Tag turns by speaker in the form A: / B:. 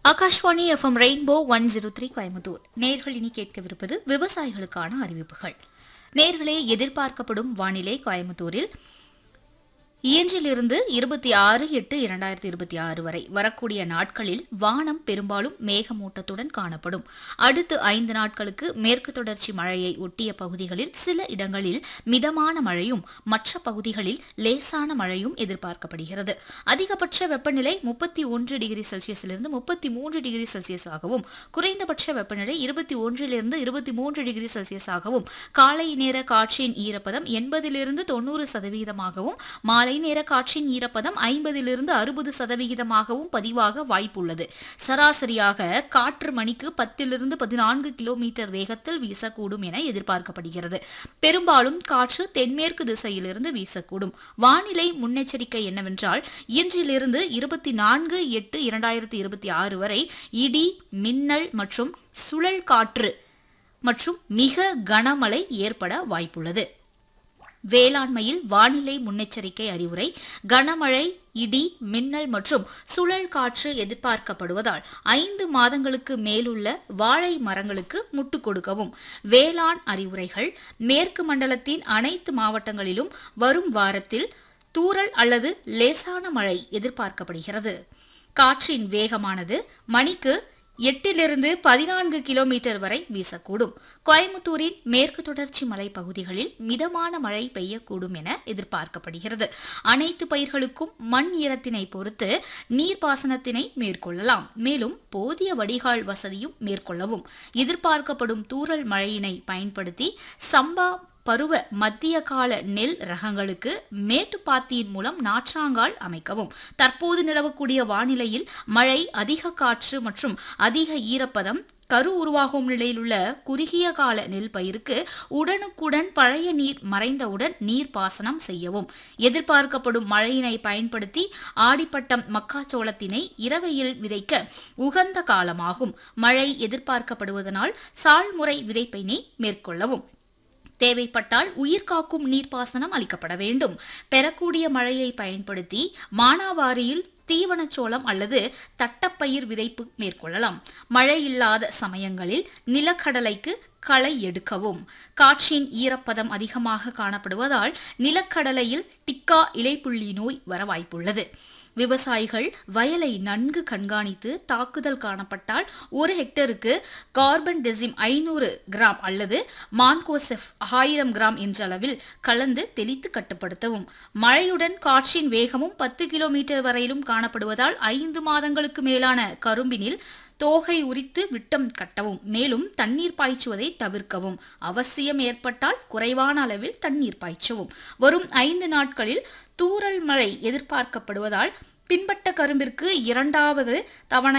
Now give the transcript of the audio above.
A: Akashvani FM rainbow one zero three Coimbatore நேர்கள் இனி கேட்கவிருப்பது விவசாயிகளுக்கான அறிவிப்புகள் நேர்களே எதிர்பார்க்கப்படும் வானிலை கோயம்புத்தூரில் இயன்றிலிருந்து இருபத்தி ஆறு எட்டு இரண்டாயிரத்தி இருபத்தி ஆறு வரை வரக்கூடிய நாட்களில் வானம் பெரும்பாலும் மேகமூட்டத்துடன் காணப்படும் அடுத்து ஐந்து நாட்களுக்கு மேற்கு தொடர்ச்சி மழையை ஒட்டிய பகுதிகளில் சில இடங்களில் மிதமான மழையும் மற்ற பகுதிகளில் லேசான மழையும் எதிர்பார்க்கப்படுகிறது அதிகபட்ச வெப்பநிலை முப்பத்தி ஒன்று டிகிரி செல்சியஸிலிருந்து முப்பத்தி மூன்று டிகிரி செல்சியஸாகவும் குறைந்தபட்ச வெப்பநிலை இருபத்தி ஒன்றிலிருந்து இருபத்தி மூன்று டிகிரி செல்சியஸாகவும் காலை நேர காற்றின் ஈரப்பதம் எண்பதிலிருந்து தொண்ணூறு சதவீதமாகவும் மாலை நேர காற்றின் ஈரப்பதம் ஐம்பதிலிருந்து அறுபது சதவிகிதமாகவும் பதிவாக வாய்ப்புள்ளது சராசரியாக காற்று மணிக்கு பத்திலிருந்து பதினான்கு கிலோமீட்டர் வேகத்தில் வீசக்கூடும் என எதிர்பார்க்கப்படுகிறது பெரும்பாலும் காற்று தென்மேற்கு திசையிலிருந்து வீசக்கூடும் வானிலை முன்னெச்சரிக்கை என்னவென்றால் இன்றிலிருந்து இருபத்தி நான்கு எட்டு இரண்டாயிரத்தி இருபத்தி ஆறு வரை இடி மின்னல் மற்றும் சுழல் காற்று மற்றும் மிக கனமழை ஏற்பட வாய்ப்புள்ளது வேளாண்மையில் வானிலை முன்னெச்சரிக்கை அறிவுரை கனமழை இடி மின்னல் மற்றும் சுழல் காற்று எதிர்பார்க்கப்படுவதால் ஐந்து மாதங்களுக்கு மேலுள்ள வாழை மரங்களுக்கு முட்டு கொடுக்கவும் வேளாண் அறிவுரைகள் மேற்கு மண்டலத்தின் அனைத்து மாவட்டங்களிலும் வரும் வாரத்தில் தூறல் அல்லது லேசான மழை எதிர்பார்க்கப்படுகிறது காற்றின் வேகமானது மணிக்கு எட்டிலிருந்து பதினான்கு கிலோமீட்டர் வரை வீசக்கூடும் கோயம்புத்தூரின் மேற்கு தொடர்ச்சி மலை பகுதிகளில் மிதமான மழை பெய்யக்கூடும் என எதிர்பார்க்கப்படுகிறது அனைத்து பயிர்களுக்கும் மண் ஈரத்தினை பொறுத்து நீர்ப்பாசனத்தினை மேற்கொள்ளலாம் மேலும் போதிய வடிகால் வசதியும் மேற்கொள்ளவும் எதிர்பார்க்கப்படும் தூறல் மழையினை பயன்படுத்தி சம்பா பருவ மத்திய கால நெல் ரகங்களுக்கு மேட்டுப்பாத்தியின் மூலம் நாற்றாங்கால் அமைக்கவும் தற்போது நிலவக்கூடிய வானிலையில் மழை அதிக காற்று மற்றும் அதிக ஈரப்பதம் கரு உருவாகும் நிலையில் உள்ள குறுகிய கால நெல் பயிருக்கு உடனுக்குடன் பழைய நீர் மறைந்தவுடன் நீர் பாசனம் செய்யவும் எதிர்பார்க்கப்படும் மழையினை பயன்படுத்தி ஆடிப்பட்டம் மக்காச்சோளத்தினை இரவையில் விதைக்க உகந்த காலமாகும் மழை எதிர்பார்க்கப்படுவதனால் சால்முறை விதைப்பினை மேற்கொள்ளவும் தேவைப்பட்டால் உயிர்காக்கும் நீர்ப்பாசனம் அளிக்கப்பட வேண்டும் பெறக்கூடிய மழையை பயன்படுத்தி மானாவாரியில் தீவனச்சோளம் அல்லது தட்டப்பயிர் விதைப்பு மேற்கொள்ளலாம் மழை இல்லாத சமயங்களில் நிலக்கடலைக்கு களை எடுக்கவும் காற்றின் ஈரப்பதம் அதிகமாக காணப்படுவதால் நிலக்கடலையில் டிக்கா இலைப்புள்ளி நோய் வர வாய்ப்புள்ளது விவசாயிகள் வயலை நன்கு கண்காணித்து தாக்குதல் காணப்பட்டால் ஒரு ஹெக்டருக்கு கார்பன் டெசிம் ஐநூறு கிராம் அல்லது மான்கோசெஃப் ஆயிரம் கிராம் என்ற அளவில் கலந்து தெளித்து கட்டுப்படுத்தவும் மழையுடன் காற்றின் வேகமும் பத்து கிலோமீட்டர் வரையிலும் காணப்படுவதால் ஐந்து மாதங்களுக்கு மேலான கரும்பினில் தோகை உரித்து விட்டம் கட்டவும் மேலும் தண்ணீர் பாய்ச்சுவதை தவிர்க்கவும் அவசியம் ஏற்பட்டால் குறைவான அளவில் தண்ணீர் பாய்ச்சவும் வரும் ஐந்து நாட்களில் தூறல் மழை எதிர்பார்க்கப்படுவதால் பின்பட்ட கரும்பிற்கு இரண்டாவது தவணை